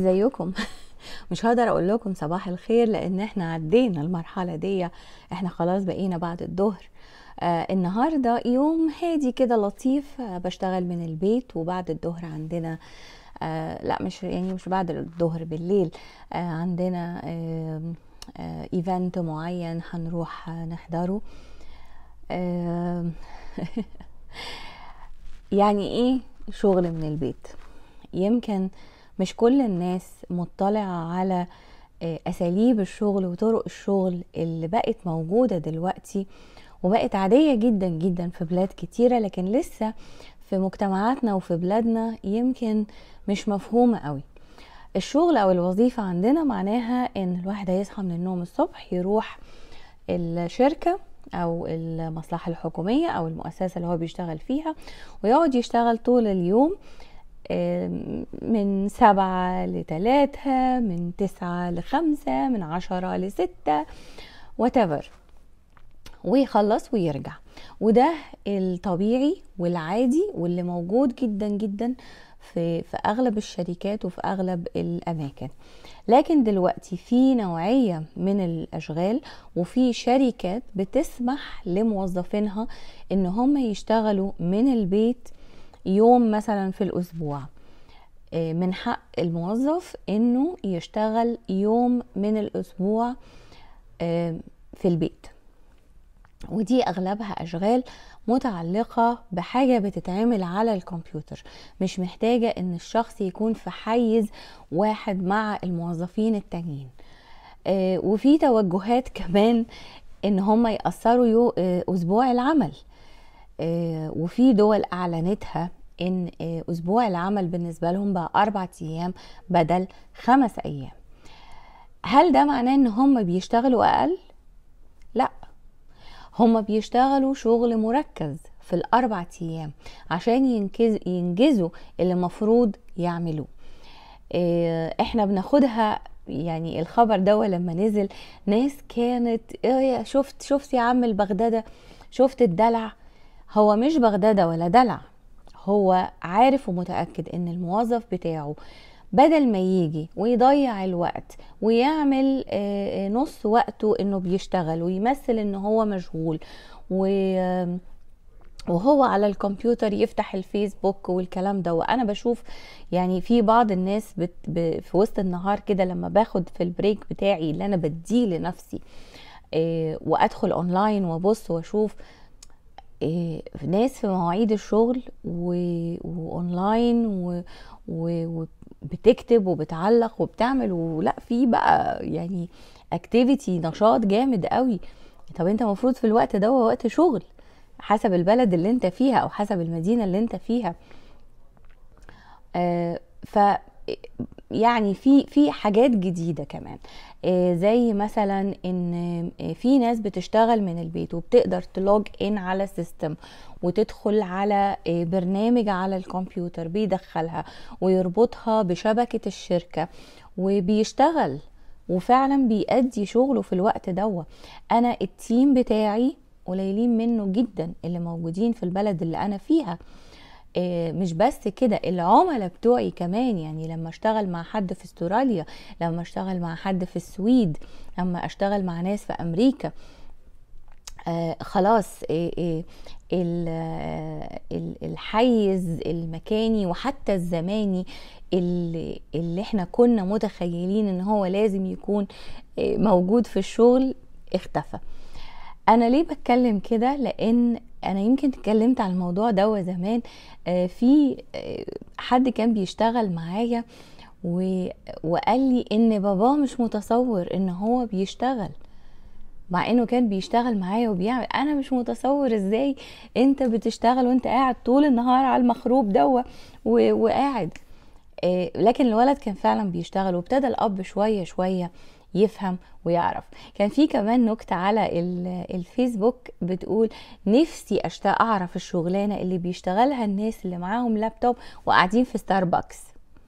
ازيكم مش هقدر اقول لكم صباح الخير لان احنا عدينا المرحله دي احنا خلاص بقينا بعد الظهر آه النهارده يوم هادي كده لطيف آه بشتغل من البيت وبعد الظهر عندنا آه لا مش يعني مش بعد الظهر بالليل آه عندنا آه آه ايفنت معين هنروح آه نحضره آه يعني ايه شغل من البيت يمكن مش كل الناس مطلعة على أساليب الشغل وطرق الشغل اللي بقت موجودة دلوقتي وبقت عادية جدا جدا في بلاد كتيرة لكن لسه في مجتمعاتنا وفي بلادنا يمكن مش مفهومة قوي الشغل أو الوظيفة عندنا معناها إن الواحد هيصحى من النوم الصبح يروح الشركة أو المصلحة الحكومية أو المؤسسة اللي هو بيشتغل فيها ويقعد يشتغل طول اليوم من سبعة لتلاتة من تسعة لخمسة من عشرة لستة whatever ويخلص ويرجع وده الطبيعي والعادي واللي موجود جدا جدا في, في أغلب الشركات وفي أغلب الأماكن لكن دلوقتي في نوعية من الأشغال وفي شركات بتسمح لموظفينها إن هم يشتغلوا من البيت يوم مثلا في الاسبوع من حق الموظف انه يشتغل يوم من الاسبوع في البيت ودي اغلبها اشغال متعلقة بحاجة بتتعمل على الكمبيوتر مش محتاجة ان الشخص يكون في حيز واحد مع الموظفين التانيين وفي توجهات كمان ان هم يأثروا يو اسبوع العمل وفي دول اعلنتها ان اسبوع العمل بالنسبه لهم بقى اربع ايام بدل خمس ايام هل ده معناه ان هم بيشتغلوا اقل لا هم بيشتغلوا شغل مركز في الاربع ايام عشان ينجز ينجزوا اللي المفروض يعملوه احنا بناخدها يعني الخبر ده لما نزل ناس كانت ايه شفت شفت يا عم البغداده شفت الدلع هو مش بغدادة ولا دلع هو عارف ومتأكد ان الموظف بتاعه بدل ما يجي ويضيع الوقت ويعمل نص وقته انه بيشتغل ويمثل ان هو مشغول وهو على الكمبيوتر يفتح الفيسبوك والكلام ده وانا بشوف يعني في بعض الناس بت ب في وسط النهار كده لما باخد في البريك بتاعي اللي انا بديه لنفسي وادخل اونلاين وابص واشوف إيه ناس في مواعيد الشغل و... واونلاين و... و... وبتكتب وبتعلق وبتعمل ولا في بقى يعني اكتيفيتي نشاط جامد قوي طب انت المفروض في الوقت ده وقت شغل حسب البلد اللي انت فيها او حسب المدينه اللي انت فيها آه ف يعني في في حاجات جديده كمان زي مثلا ان في ناس بتشتغل من البيت وبتقدر تلوج ان على سيستم وتدخل على برنامج على الكمبيوتر بيدخلها ويربطها بشبكه الشركه وبيشتغل وفعلا بيأدي شغله في الوقت دوا انا التيم بتاعي قليلين منه جدا اللي موجودين في البلد اللي انا فيها مش بس كده العملاء بتوعي كمان يعني لما اشتغل مع حد في استراليا لما اشتغل مع حد في السويد لما اشتغل مع ناس في امريكا آه خلاص آه آه الحيز المكاني وحتى الزماني اللي, اللي احنا كنا متخيلين ان هو لازم يكون موجود في الشغل اختفى انا ليه بتكلم كده لان انا يمكن اتكلمت على الموضوع ده زمان في حد كان بيشتغل معايا وقال لي ان باباه مش متصور ان هو بيشتغل مع انه كان بيشتغل معايا وبيعمل انا مش متصور ازاي انت بتشتغل وانت قاعد طول النهار على المخروب دوا وقاعد لكن الولد كان فعلا بيشتغل وابتدى الاب شويه شويه يفهم ويعرف كان في كمان نكتة على الفيسبوك بتقول نفسي أشتاق أعرف الشغلانة اللي بيشتغلها الناس اللي معاهم لابتوب وقاعدين في ستاربكس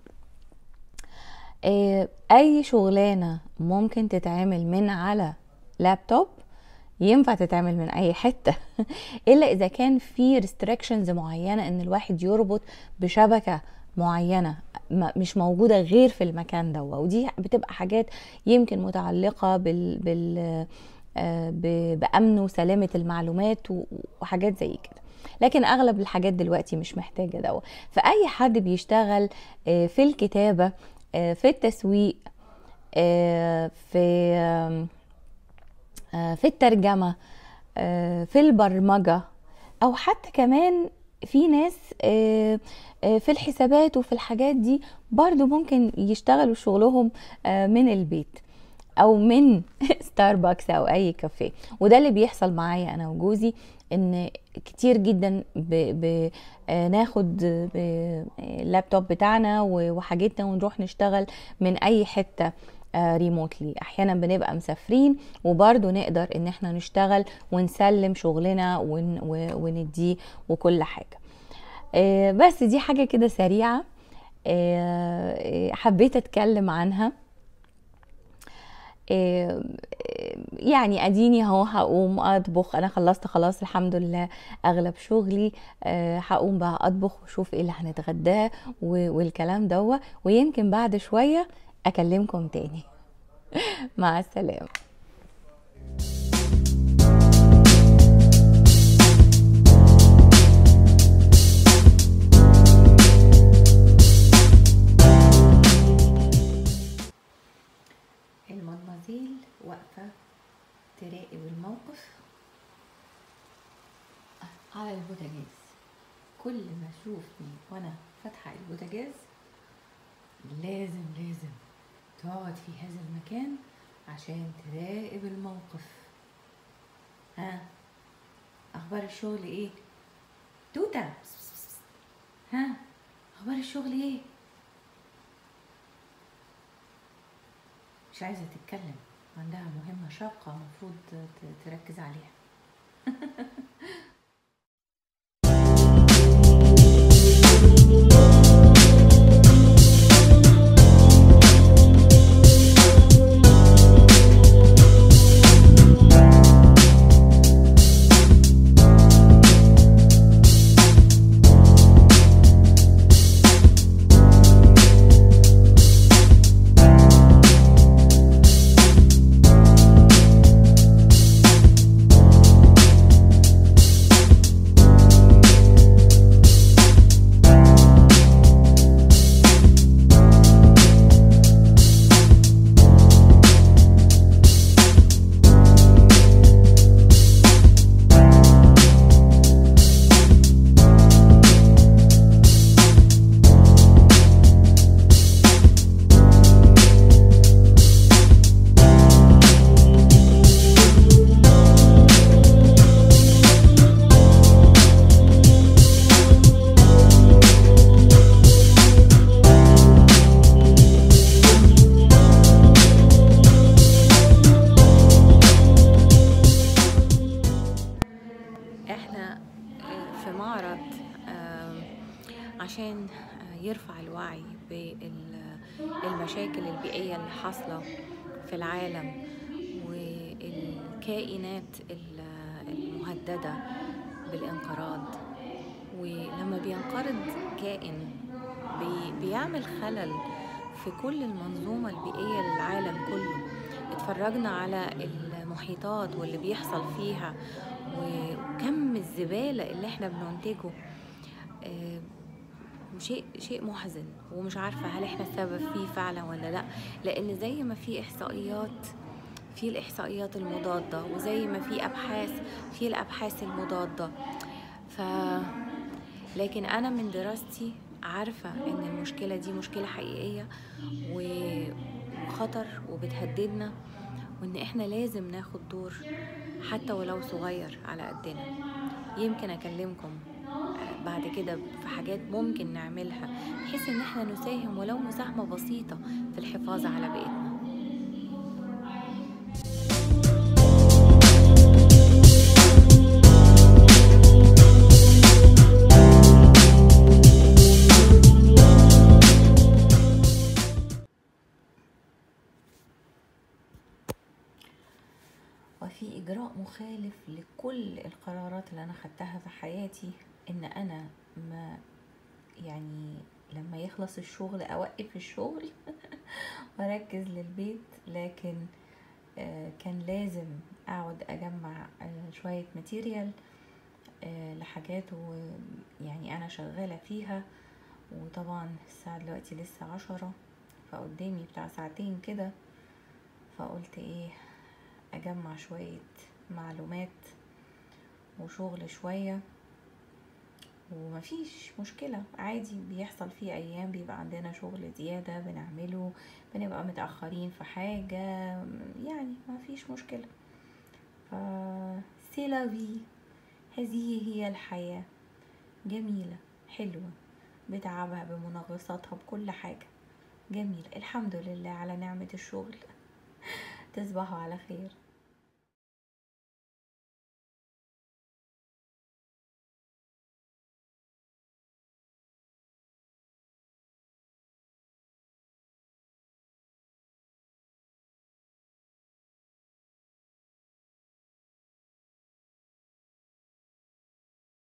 أي شغلانة ممكن تتعمل من على لابتوب ينفع تتعمل من اي حته الا اذا كان في ريستريكشنز معينه ان الواحد يربط بشبكه معينه ما- مش موجوده غير في المكان ده ودي بتبقى حاجات يمكن متعلقه بال, بال آه، ب- بامن وسلامه المعلومات و- وحاجات زي كده لكن اغلب الحاجات دلوقتي مش محتاجه دوا فاي حد بيشتغل آه، في الكتابه آه، في التسويق آه، في آم، آه، في الترجمه آه، في البرمجه او حتى كمان في ناس آه، آه، في الحسابات وفي الحاجات دي برضو ممكن يشتغلوا شغلهم آه، من البيت او من ستاربكس او اي كافيه وده اللي بيحصل معايا انا وجوزي ان كتير جدا ب... ب... آه، ناخد ب- اللابتوب بتاعنا و- وحاجتنا ونروح نشتغل من اي حته ريموتلي احيانا بنبقى مسافرين وبرضه نقدر ان احنا نشتغل ونسلم شغلنا ون... و- ونديه وكل حاجه آه، بس دي حاجه كده سريعه آه، آه، حبيت اتكلم عنها آه، يعني اديني اهو هقوم اطبخ انا خلصت خلاص الحمد لله اغلب شغلي آه، هقوم بقى اطبخ واشوف ايه اللي هنتغداه و- والكلام دوه ويمكن بعد شويه اكلمكم تاني مع السلامه المدمزيل واقفة تراقب الموقف على البوتاجاز كل ما تشوفني وانا فاتحة البوتاجاز لازم لازم تقعد في هذا المكان عشان تراقب الموقف ها اخبار الشغل ايه توتة ها اخبار الشغل ايه مش عايزة تتكلم عندها مهمة شاقة المفروض ت- تركز عليها احنا آه، في معرض آم، عشان آه، يرفع الوعي بالمشاكل البيئية اللي حاصلة في العالم والكائنات ال- المهددة بالانقراض ولما بينقرض كائن بي بيعمل خلل في كل المنظومة البيئية للعالم كله اتفرجنا على المحيطات واللي بيحصل فيها وكم الزبالة اللي احنا بننتجه آه، شيء شيء محزن ومش عارفة هل احنا السبب فيه فعلا ولا لا لان زي ما في احصائيات في الاحصائيات المضادة وزي ما في ابحاث في الابحاث المضادة ف لكن انا من دراستي عارفة ان المشكلة دي مشكلة حقيقية وخطر وبتهددنا وان احنا لازم ناخد دور حتى ولو صغير على قدنا يمكن اكلمكم بعد كده في حاجات ممكن نعملها بحيث ان احنا نساهم ولو مساهمة بسيطة في الحفاظ على بيئتنا وفي إجراء مخالف لكل القرارات اللي أنا خدتها في حياتي إن أنا ما يعني لما يخلص الشغل اوقف الشغل واركز للبيت لكن آه، كان لازم اقعد اجمع آه، شوية ماتيريال آه، لحاجات و- يعني انا شغالة فيها وطبعا الساعة دلوقتي لسه عشرة فقدامي بتاع ساعتين كده فقلت ايه اجمع شوية معلومات وشغل شوية ومفيش مشكلة عادي بيحصل في أيام بيبقى عندنا شغل زيادة بنعمله بنبقى متأخرين في حاجة يعني مفيش مشكلة ف سيلافي هذه هي الحياة جميلة حلوة بتعبها بمنغصاتها بكل حاجة جميل الحمد لله على نعمة الشغل تصبحوا على خير